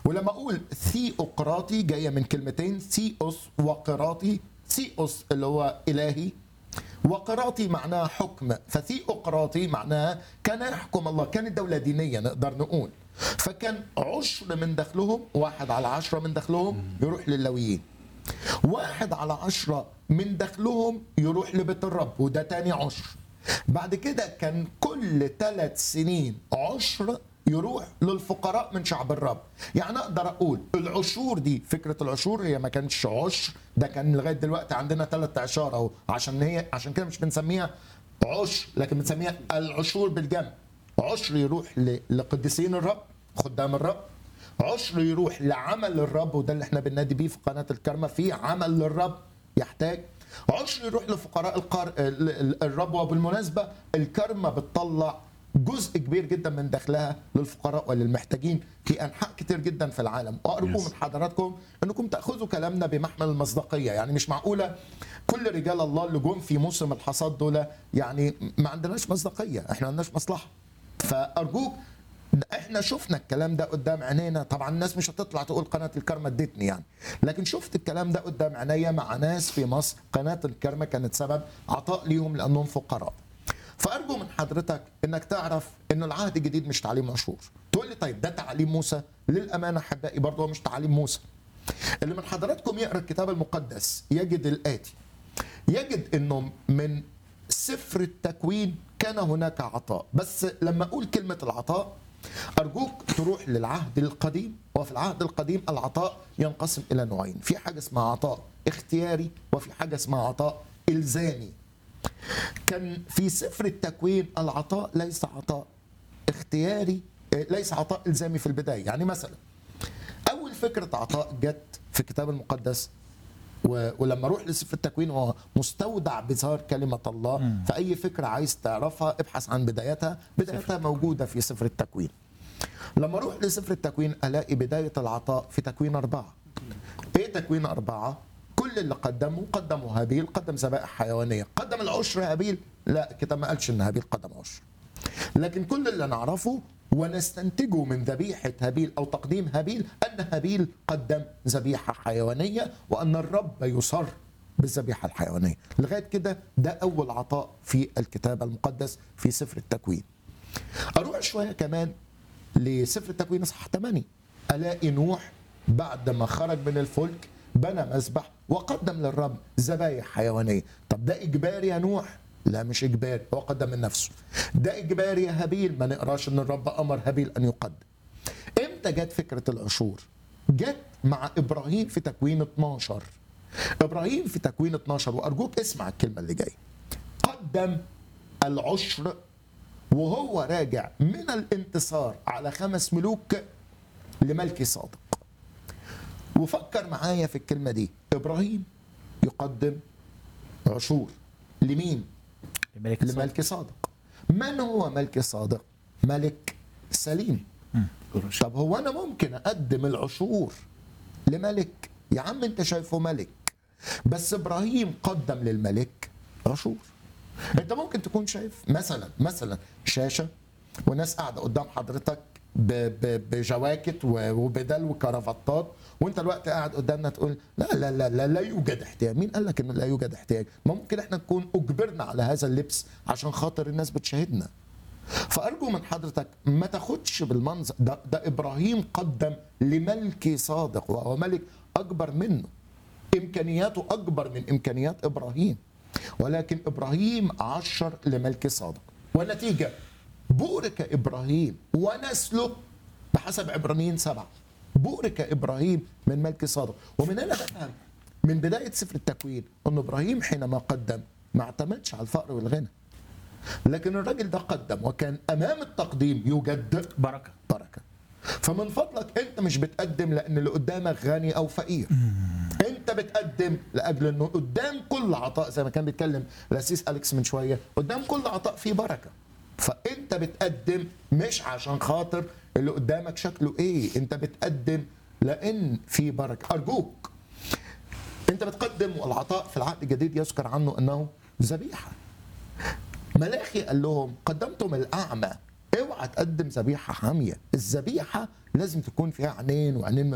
ولما اقول ثيوقراطي جايه من كلمتين ثيوس وقراطي ثيوس اللي هو الهي وقراطي معناها حكم فثيوقراطي معناها كان يحكم الله كانت دولة دينية نقدر نقول فكان عشر من دخلهم واحد على عشرة من دخلهم يروح للويين واحد على عشرة من دخلهم يروح لبيت الرب وده تاني عشر بعد كده كان كل ثلاث سنين عشر يروح للفقراء من شعب الرب يعني اقدر اقول العشور دي فكره العشور هي ما كانش عشر ده كان لغايه دلوقتي عندنا ثلاث عشار اهو عشان هي عشان كده مش بنسميها عشر لكن بنسميها العشور بالجمع عشر يروح ل- لقديسين الرب خدام الرب عشر يروح لعمل الرب وده اللي احنا بننادي بيه في قناه الكرمه في عمل للرب يحتاج عشر يروح لفقراء القار... ال- ال- الرب وبالمناسبه الكرمه بتطلع جزء كبير جدا من دخلها للفقراء وللمحتاجين في انحاء كتير جدا في العالم وارجو Yes. من حضراتكم انكم تاخذوا كلامنا بمحمل المصداقيه يعني مش معقوله كل رجال الله اللي جم في موسم الحصاد دول يعني ما عندناش مصداقيه احنا ما عندناش مصلحه فارجوك احنا شفنا الكلام ده قدام عينينا طبعا الناس مش هتطلع تقول قناه الكرمه ادتني يعني لكن شفت الكلام ده قدام عينيا مع ناس في مصر قناه الكرمه كانت سبب عطاء ليهم لانهم فقراء فارجو من حضرتك انك تعرف ان العهد الجديد مش تعليم عاشور تقول لي طيب ده تعليم موسى للامانه احبائي برضه هو مش تعليم موسى اللي من حضراتكم يقرا الكتاب المقدس يجد الاتي يجد انه من سفر التكوين كان هناك عطاء بس لما اقول كلمه العطاء ارجوك تروح للعهد القديم وفي العهد القديم العطاء ينقسم الى نوعين في حاجه اسمها عطاء اختياري وفي حاجه اسمها عطاء الزامي كان في سفر التكوين العطاء ليس عطاء اختياري آه، ليس عطاء الزامي في البدايه يعني مثلا اول فكره عطاء جت في الكتاب المقدس و- ولما اروح لسفر التكوين هو مستودع بظهر كلمه الله فاي فكره عايز تعرفها ابحث عن بدايتها بدايتها موجوده في سفر التكوين لما اروح لسفر التكوين الاقي بدايه العطاء في تكوين اربعه ايه تكوين اربعه كل اللي قدمه قدموا هابيل قدم ذبائح حيوانيه قدم العشر هابيل لا الكتاب ما قالش ان هابيل قدم عشر لكن كل اللي نعرفه ونستنتجه من ذبيحة هابيل أو تقديم هابيل أن هابيل قدم ذبيحة حيوانية وأن الرب يصر بالذبيحة الحيوانية لغاية كده ده أول عطاء في الكتاب المقدس في سفر التكوين أروح شوية كمان لسفر التكوين اصحاح 8 ألاقي نوح بعد ما خرج من الفلك بنى مسبح وقدم للرب ذبايح حيوانية طب ده إجباري يا نوح لا مش إجباري هو قدم من نفسه ده إجباري يا هابيل ما نقراش إن الرب أمر هابيل أن يقدم إمتى جت فكرة العشور جت مع إبراهيم في تكوين 12 إبراهيم في تكوين 12 وأرجوك اسمع الكلمة اللي جاية قدم العشر وهو راجع من الانتصار على خمس ملوك لملك صادق وفكر معايا في الكلمة دي إبراهيم يقدم عشور لمين؟ لملك الصالح. لملك صادق من هو ملك صادق؟ ملك سليم قرش. طب هو أنا ممكن أقدم العشور لملك يا عم أنت شايفه ملك بس إبراهيم قدم للملك عشور انت ممكن تكون شايف مثلا مثلا شاشه وناس قاعده قدام حضرتك ب- ب- بجواكت و- وبدل وكرافتات وانت الوقت قاعد قدامنا تقول لا لا لا لا, لا يوجد احتياج مين قال لك انه لا يوجد احتياج ما ممكن احنا نكون اجبرنا على هذا اللبس عشان خاطر الناس بتشاهدنا فارجو من حضرتك ما تاخدش بالمنظر ده, ده ابراهيم قدم لملك صادق وهو ملك اكبر منه امكانياته اكبر من امكانيات ابراهيم ولكن ابراهيم عشر لملك صادق والنتيجه بورك ابراهيم ونسله بحسب عبرانيين سبعه بورك ابراهيم من ملك صادق ومن هنا نفهم من بدايه سفر التكوين ان ابراهيم حينما قدم ما اعتمدش على الفقر والغنى لكن الراجل ده قدم وكان امام التقديم يوجد بركه بركه فمن فضلك انت مش بتقدم لان اللي قدامك غني او فقير انت بتقدم لاجل انه قدام كل عطاء زي ما كان بيتكلم الاسيس اليكس من شويه قدام كل عطاء فيه بركه فانت بتقدم مش عشان خاطر اللي قدامك شكله ايه انت بتقدم لان في بركه ارجوك انت بتقدم والعطاء في العهد الجديد يذكر عنه انه ذبيحه ملاخي قال لهم قدمتم الاعمى اوعى اوعى تقدم ذبيحه حاميه الذبيحه لازم تكون فيها عينين وعينين